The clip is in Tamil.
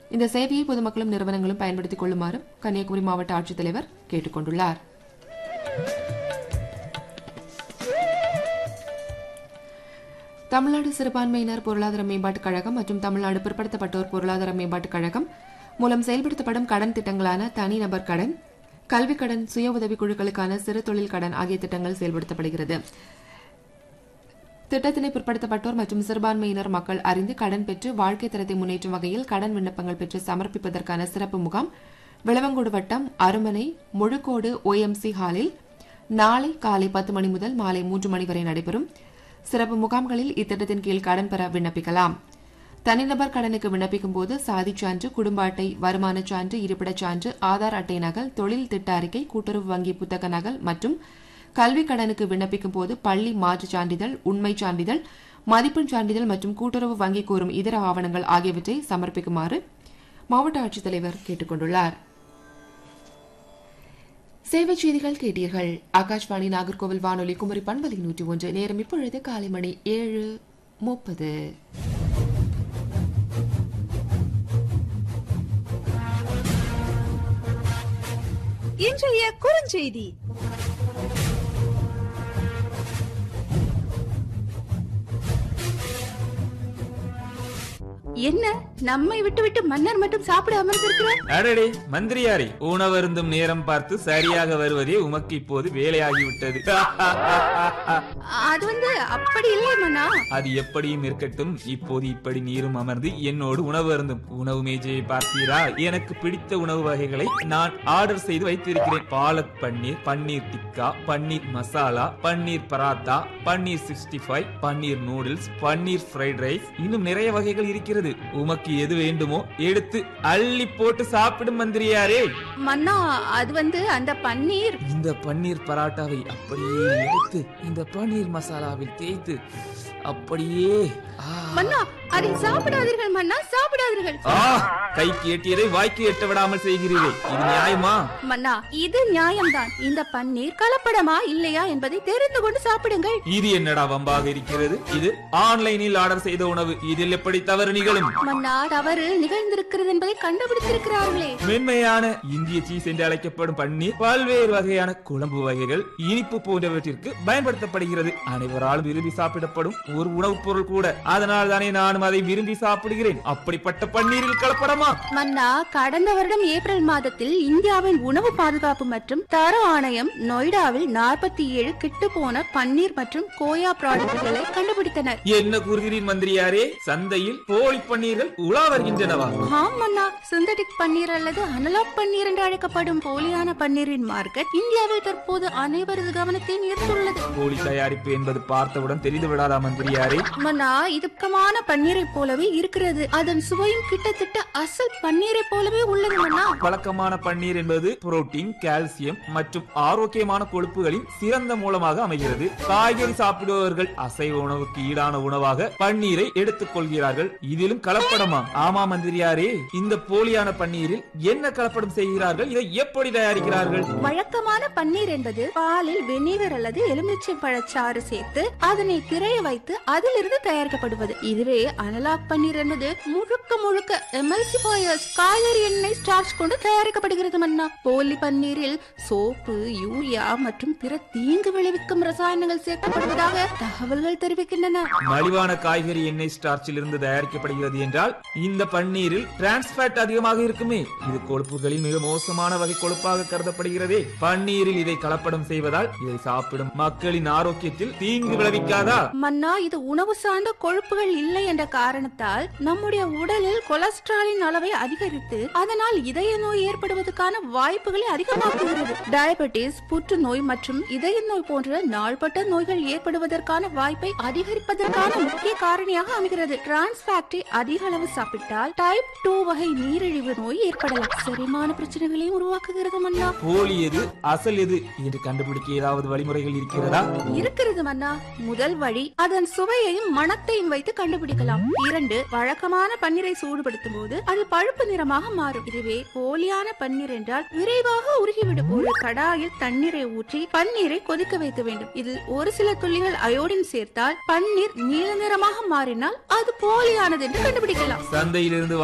இந்த சேவையை பொதுமக்களும் நிறுவனங்களும் பயன்படுத்திக் கொள்ளுமாறு கன்னியாகுமரி மாவட்ட ஆட்சித்தலைவர் கேட்டுக் கொண்டுள்ளார் தமிழ்நாடு சிறுபான்மையினர் பொருளாதார மேம்பாட்டுக் கழகம் மற்றும் தமிழ்நாடு பிற்படுத்தப்பட்டோர் பொருளாதார மேம்பாட்டுக் கழகம் மூலம் செயல்படுத்தப்படும் கடன் திட்டங்களான தனிநபர் கடன் கல்விக் கடன் சுய உதவிக் குழுக்களுக்கான சிறு தொழில் கடன் ஆகிய திட்டங்கள் செயல்படுத்தப்படுகிறது திட்டத்தினை பிற்படுத்தப்பட்டோர் மற்றும் சிறுபான்மையினர் மக்கள் அறிந்து கடன் பெற்று வாழ்க்கை தரத்தை முன்னேற்றும் வகையில் கடன் விண்ணப்பங்கள் பெற்று சமர்ப்பிப்பதற்கான சிறப்பு முகாம் விளவங்கோடு வட்டம் அருமனை முழுக்கோடு OMC ஹாலில் நாளை காலை பத்து மணி முதல் மாலை மூன்று மணி வரை நடைபெறும் சிறப்பு முகாம்களில் இத்திட்டத்தின் கீழ் கடன் பெற விண்ணப்பிக்கலாம் தனிநபர் கடனுக்கு விண்ணப்பிக்கும் போது சாதிச் சான்று குடும்ப அட்டை வருமானச் சான்று இருப்பிடச் சான்று ஆதார் அட்டை நகல் தொழில் திட்ட அறிக்கை கூட்டுறவு வங்கி புத்தக நகல் மற்றும் கல்விக் கடனுக்கு விண்ணப்பிக்கும் போது பள்ளி மாற்றுச் சான்றிதழ் உண்மைச் சான்றிதழ் மதிப்பெண் சான்றிதழ் மற்றும் கூட்டுறவு வங்கி கோரும் இதர ஆவணங்கள் ஆகியவற்றை சமர்ப்பிக்குமாறு மாவட்ட ஆட்சித்தலைவர் கேட்டுக் கொண்டுள்ளார் சேவைச் செய்திகள் கேட்டீர்கள் ஆகாஷ்வாணி நாகர்கோவில் வானொலி குமரி பண்பலை நூற்றி ஒன்று நேரம் இப்பொழுது காலை மணி ஏழு முப்பது இன்றைய குறுஞ்செய்தி என்ன நம்மை விட்டு விட்டு மன்னர் மட்டும் சாப்பிட அமர்ந்திருக்கிறார் அடடே மந்திரியாரே உணவருந்தும் நேரம் பார்த்து சரியாக வருவதே உமக்கு இப்போது வேலையாகிவிட்டது அது வந்து அப்படி இல்லை மன்னா அது எப்படியும் இருக்கட்டும் இப்போது இப்படி நீரும் அமர்ந்து என்னோடு உணவு அருந்தும் உணவு மேஜையை பார்த்தீரா எனக்கு பிடித்த உணவு வகைகளை நான் ஆர்டர் செய்து வைத்திருக்கிறேன் palak paneer paneer tikka paneer masala paneer paratha paneer sixty five paneer noodles paneer fried rice இன்னும் நிறைய வகைகள் இருக்கிறது உமக்கு எது வேண்டுமோ எடுத்து அள்ளி போட்டு சாப்பிடும் மந்திரியாரே மன்னா அது வந்து அந்த பன்னீர் இந்த பன்னீர் பராட்டாவை அப்படியே எடுத்து இந்த பன்னீர் மசாலாவில் தேய்த்து அப்படியே ஆ. மன்னா அதை சாப்பிடாதீர்கள் மன்னா சாப்பிடாதீர்கள் ஆ கைக்கு எட்டியதை வாய்க்கு எட்ட விடாமல் செய்கிறீரே இது நியாயமா மன்னா இது நியாயம்தான் இந்த பன்னீர் கலப்படமா இல்லையா என்பதை தெரிந்து கொண்டு சாப்பிடுங்கள் இது என்னடா வம்பாக இருக்கிறது இது ஆன்லைனில் ஆர்டர் செய்த உணவு இதில் எப்படி தவறு நிகழும் மன்னா தவறு நிகழ்ந்திருக்கிறது என்பதை கண்டுபிடித்திருக்கிறார்களே மென்மையான இந்திய சீஸ் என்று அழைக்கப்படும் பன்னீர் பல்வேறு வகையான குழம்பு வகைகள் இனிப்பு போன்றவற்றிற்கு பயன்படுத்தப்படுகிறது அனைவராலும் விரும்பி சாப்பிடப்படும் ஒரு உணவுப் பொருள் கூட அதனால் தானே நானும் அதை விரும்பி சாப்பிடுகிறேன் அப்படிப்பட்ட பன்னீரில் கலப்படமா மன்னா கடந்த வருடம் ஏப்ரல் மாதத்தில் இந்தியாவின் உணவு பாதுகாப்பு மற்றும் தர ஆணையம் நொய்டாவில் நாற்பத்தி ஏழு கிட்டுப்போன பன்னீர் மற்றும் கோயா ப்ராடக்ட்களை கண்டுபிடித்தனர் என்ன கூறுகிறீர் மந்திரியாரே சந்தையில் போலி பன்னீர்கள் உலா வருகின்றனவா ஆம் மன்னா சிந்தட்டிக் பன்னீர் அல்லது அனலாக் பன்னீர் என்று அழைக்கப்படும் போலியான பன்னீரின் மார்க்கெட் இந்தியாவில் தற்போது அனைவரது கவனத்தையும் ஈர்த்துள்ளது போலி தயாரிப்பு என்பது பார்த்தவுடன் தெரிந்து விடாதா மந்திரியாரே மன்னா இது பக்கமான பன்னீரை போலவே இருக்கிறது அதன் சுவையும் கிட்டத்தட்ட அசல் பன்னீரை போலவே உள்ளது மன்னா பழக்கமான பன்னீர் என்பது புரோட்டீன் கால்சியம் மற்றும் ஆரோக்கியமான கொழுப்புகளின் சிறந்த மூலமாக அமைகிறது காய்கறி சாப்பிடுபவர்கள் அசைவ உணவுக்கு ஈடான உணவாக பன்னீரை எடுத்துக் கொள்கிறார்கள் இதிலும் கலப்படமா ஆமா மந்திரியாரே இந்த போலியான பன்னீரில் என்ன கலப்படம் செய்கிறார்கள் இதை எப்படி தயாரிக்கிறார்கள் வழக்கமான பன்னீர் என்பது பாலில் வெந்நீர் அல்லது எலுமிச்சை பழச்சாறு சேர்த்து அதனை திரைய வைத்து அதிலிருந்து தயாரிக்கப்படுவது இதுவே அனலாக் பன்னீர் என்பது முழுக்க முழுக்க எமல்சிஃபயர்ஸ் காய்கறி எண்ணெய் ஸ்டார்ச் கொண்டு தயாரிக்கப்படுகிறது மன்னா போலி பன்னீரில் சோப்பு யூரியா மற்றும் பிற தீங்கு விளைவிக்கும் ரசாயனங்கள் சேர்க்கப்படுவதாக தகவல்கள் தெரிவிக்கின்றன மலிவான காய்கறி எண்ணெய் ஸ்டார்ச்சில் இருந்து தயாரிக்கப்படுகிறது என்றால் இந்த பன்னீரில் டிரான்ஸ்பேட் அதிகமாக இருக்குமே இது கொழுப்புகளில் மிக மோசமான வகை கொழுப்பாக கருதப்படுகிறதே பன்னீரில் இதை கலப்படம் செய்வதால் இதை சாப்பிடும் மக்களின் ஆரோக்கியத்தில் தீங்கு விளைவிக்காதா மன்னா இது உணவு சார்ந்த கொழுப்புகள் இல்லை என்ற காரணத்தால் நம்முடைய உடலில் கொலஸ்ட்ராலின் அளவை அதிகரித்து அதனால் இதய நோய் ஏற்படுவதற்கான வாய்ப்புகளை அதிகமாக்குகிறது டயபெட்டிஸ் புற்றுநோய் மற்றும் இதய நோய் போன்ற நாள்பட்ட நோய்கள் ஏற்படுவதற்கான வாய்ப்பை அதிகரிப்பதற்கான முக்கிய காரணியாக அமைகிறது டிரான்ஸ் ஃபேக்டரி அதிக அளவு சாப்பிட்டால் டைப் டூ வகை நீரிழிவு நோய் ஏற்படலாம் செரிமான பிரச்சனைகளையும் உருவாக்குகிறது மன்னா போலி எது அசல் எது என்று கண்டுபிடிக்க ஏதாவது வழிமுறைகள் இருக்கிறதா இருக்கிறது மன்னா முதல் வழி அதன் சுவையையும் மணத்தையும் வைத்து கண்டுபிடிக்கலாம் இரண்டு வழக்கமான பன்னீரை சூடுபடுத்தும் போது அது பழுப்பு நிறமாக மாறும் இதுவே போலியான பன்னீர் என்றால் விரைவாக உருகிவிடும் ஒரு கடாயில் தண்ணீரை ஊற்றி பன்னீரை கொதிக்க வைக்க வேண்டும் இதில் ஒரு சில துள்ளிகள் அயோடின் சேர்த்தால் பன்னீர் நீல நிறமாக மாறினால் அது போலியானது என்று கண்டுபிடிக்கலாம் சந்தையிலிருந்து